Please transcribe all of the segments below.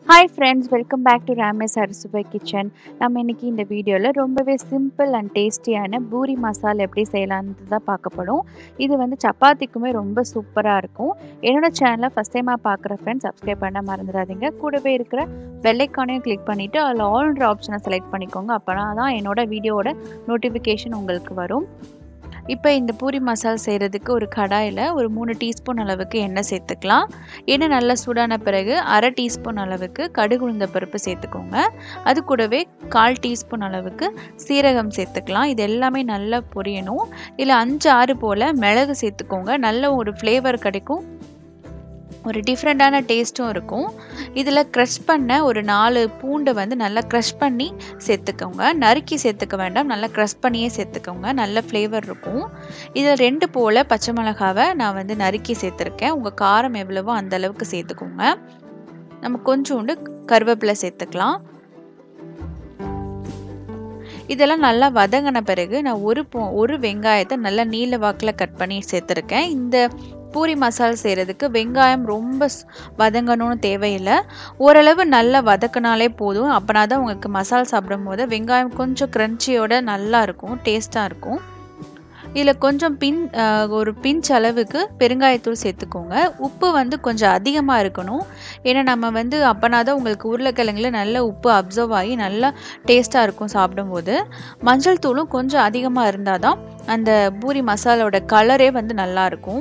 hi friends welcome back to ராமேஸ் அரிசுபை kitchen நம்ம இன்னைக்கு இந்த வீடியோவில் ரொம்பவே சிம்பிள் அண்ட் டேஸ்டியான பூரி மசால் எப்படி செய்யலான்னு தான் பார்க்க போகிறோம் இது வந்து சப்பாத்திக்குமே ரொம்ப சூப்பராக இருக்கும் என்னோட சேனலை ஃபஸ்ட் டைமாக பார்க்குற ஃப்ரெண்ட்ஸ் சப்ஸ்கிரைப் பண்ண மறந்துடாதீங்க கூடவே இருக்கிற பெல்லைக்கானையும் கிளிக் பண்ணிவிட்டு அதில் ஆல்ன்ற ஆப்ஷனை செலக்ட் பண்ணிக்கோங்க அப்போனா தான் என்னோட வீடியோவோட நோட்டிஃபிகேஷன் உங்களுக்கு வரும் இப்போ இந்த பூரி மசால் செய்கிறதுக்கு ஒரு கடாயில் ஒரு மூணு டீஸ்பூன் அளவுக்கு எண்ணெய் சேர்த்துக்கலாம் எண்ணெய் நல்லா சூடான பிறகு அரை டீஸ்பூன் அளவுக்கு கடுகு உளுந்த பருப்பு சேர்த்துக்கோங்க அது கூடவே கால் டீஸ்பூன் அளவுக்கு சீரகம் சேர்த்துக்கலாம் இது எல்லாமே நல்லா பொரியணும் இல்லை அஞ்சு ஆறு போல் மிளகு சேர்த்துக்கோங்க நல்ல ஒரு ஃப்ளேவர் கிடைக்கும் ஒரு டிஃப்ரெண்ட்டான டேஸ்ட்டும் இருக்கும் இதில் க்ரஷ் பண்ண ஒரு நாலு பூண்டை வந்து நல்லா க்ரஷ் பண்ணி சேர்த்துக்கோங்க நறுக்கி சேர்த்துக்க வேண்டாம் நல்லா க்ரஷ் பண்ணியே சேர்த்துக்கோங்க நல்ல ஃப்ளேவர் இருக்கும் இதில் ரெண்டு போல் பச்சை மிளகாவை நான் வந்து நறுக்கி சேர்த்துருக்கேன் உங்கள் காரம் எவ்வளவோ அந்த அளவுக்கு சேர்த்துக்கோங்க நம்ம கொஞ்சோண்டு கருவேப்பிலை சேர்த்துக்கலாம் இதெல்லாம் நல்லா வதங்கின பிறகு நான் ஒரு போ ஒரு வெங்காயத்தை நல்லா நீல வாக்கில் கட் பண்ணி சேர்த்துருக்கேன் இந்த பூரி மசால் செய்கிறதுக்கு வெங்காயம் ரொம்ப வதங்கணும்னு தேவையில்லை ஓரளவு நல்லா வதக்கினாலே போதும் அப்போனா தான் உங்களுக்கு மசால் சாப்பிடும் போது வெங்காயம் கொஞ்சம் க்ரன்ச்சியோட நல்லா இருக்கும் டேஸ்ட்டாக இருக்கும் இதில் கொஞ்சம் பின் ஒரு பிஞ்ச் அளவுக்கு பெருங்காயத்தூள் சேர்த்துக்கோங்க உப்பு வந்து கொஞ்சம் அதிகமாக இருக்கணும் ஏன்னா நம்ம வந்து அப்போனா தான் உங்களுக்கு உருளைக்கிழங்குல நல்ல உப்பு அப்சர்வ் ஆகி நல்லா டேஸ்ட்டாக இருக்கும் சாப்பிடும்போது மஞ்சள் தூளும் கொஞ்சம் அதிகமாக இருந்தால் தான் அந்த பூரி மசாலோட கலரே வந்து நல்லாயிருக்கும்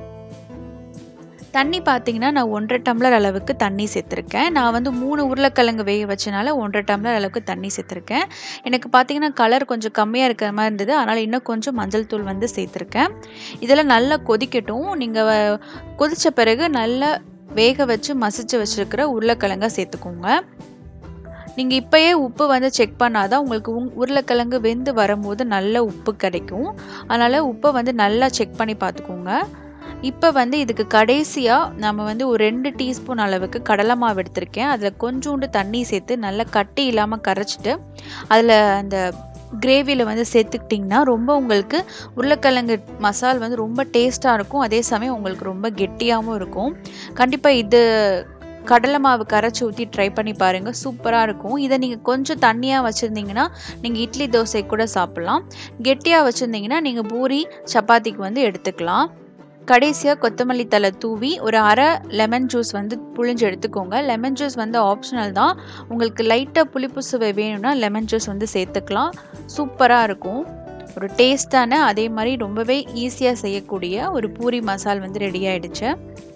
தண்ணி பார்த்தீங்கன்னா நான் ஒன்றரை டம்ளர் அளவுக்கு தண்ணி சேர்த்துருக்கேன் நான் வந்து மூணு உருளைக்கிழங்கு வேக வச்சனால ஒன்றரை டம்ளர் அளவுக்கு தண்ணி சேர்த்துருக்கேன் எனக்கு பார்த்தீங்கன்னா கலர் கொஞ்சம் கம்மியாக இருக்கிற மாதிரி இருந்தது அதனால் இன்னும் கொஞ்சம் மஞ்சள் தூள் வந்து சேர்த்துருக்கேன் இதெல்லாம் நல்லா கொதிக்கட்டும் நீங்கள் கொதித்த பிறகு நல்லா வேக வச்சு மசிச்சு வச்சுருக்கிற உருளைக்கிழங்க சேர்த்துக்கோங்க நீங்கள் இப்போயே உப்பு வந்து செக் பண்ணால் தான் உங்களுக்கு உங் உருளைக்கிழங்கு வெந்து வரும்போது நல்ல உப்பு கிடைக்கும் அதனால் உப்பை வந்து நல்லா செக் பண்ணி பார்த்துக்கோங்க இப்போ வந்து இதுக்கு கடைசியாக நம்ம வந்து ஒரு ரெண்டு டீஸ்பூன் அளவுக்கு கடலை மாவு எடுத்திருக்கேன் அதில் கொஞ்சோண்டு தண்ணி சேர்த்து நல்லா கட்டி இல்லாமல் கரைச்சிட்டு அதில் அந்த கிரேவியில் வந்து சேர்த்துக்கிட்டிங்கன்னா ரொம்ப உங்களுக்கு உருளைக்கிழங்கு மசால் வந்து ரொம்ப டேஸ்ட்டாக இருக்கும் அதே சமயம் உங்களுக்கு ரொம்ப கெட்டியாகவும் இருக்கும் கண்டிப்பாக இது கடலை மாவு கரைச்சி ஊற்றி ட்ரை பண்ணி பாருங்கள் சூப்பராக இருக்கும் இதை நீங்கள் கொஞ்சம் தண்ணியாக வச்சுருந்தீங்கன்னா நீங்கள் இட்லி தோசை கூட சாப்பிட்லாம் கெட்டியாக வச்சுருந்தீங்கன்னா நீங்கள் பூரி சப்பாத்திக்கு வந்து எடுத்துக்கலாம் கடைசியாக கொத்தமல்லி தலை தூவி ஒரு அரை லெமன் ஜூஸ் வந்து புழிஞ்சு எடுத்துக்கோங்க லெமன் ஜூஸ் வந்து ஆப்ஷனல் தான் உங்களுக்கு லைட்டாக புளிப்பு சுவை வேணும்னா லெமன் ஜூஸ் வந்து சேர்த்துக்கலாம் சூப்பராக இருக்கும் ஒரு டேஸ்டான அதே மாதிரி ரொம்பவே ஈஸியாக செய்யக்கூடிய ஒரு பூரி மசால் வந்து ரெடி ஆகிடுச்சு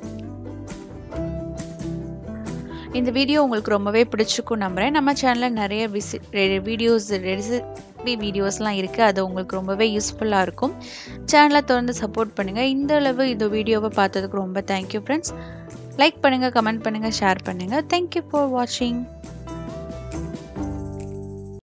இந்த வீடியோ உங்களுக்கு ரொம்பவே பிடிச்சிருக்கும் நம்புகிறேன் நம்ம சேனலில் நிறைய விசி வீடியோஸ் ரெசிபி வீடியோஸ்லாம் இருக்குது அது உங்களுக்கு ரொம்பவே யூஸ்ஃபுல்லாக இருக்கும் சேனலை தொடர்ந்து சப்போர்ட் பண்ணுங்கள் இந்த அளவு இந்த வீடியோவை பார்த்ததுக்கு ரொம்ப தேங்க்யூ ஃப்ரெண்ட்ஸ் லைக் பண்ணுங்கள் கமெண்ட் பண்ணுங்கள் ஷேர் பண்ணுங்கள் தேங்க்யூ ஃபார் வாட்சிங்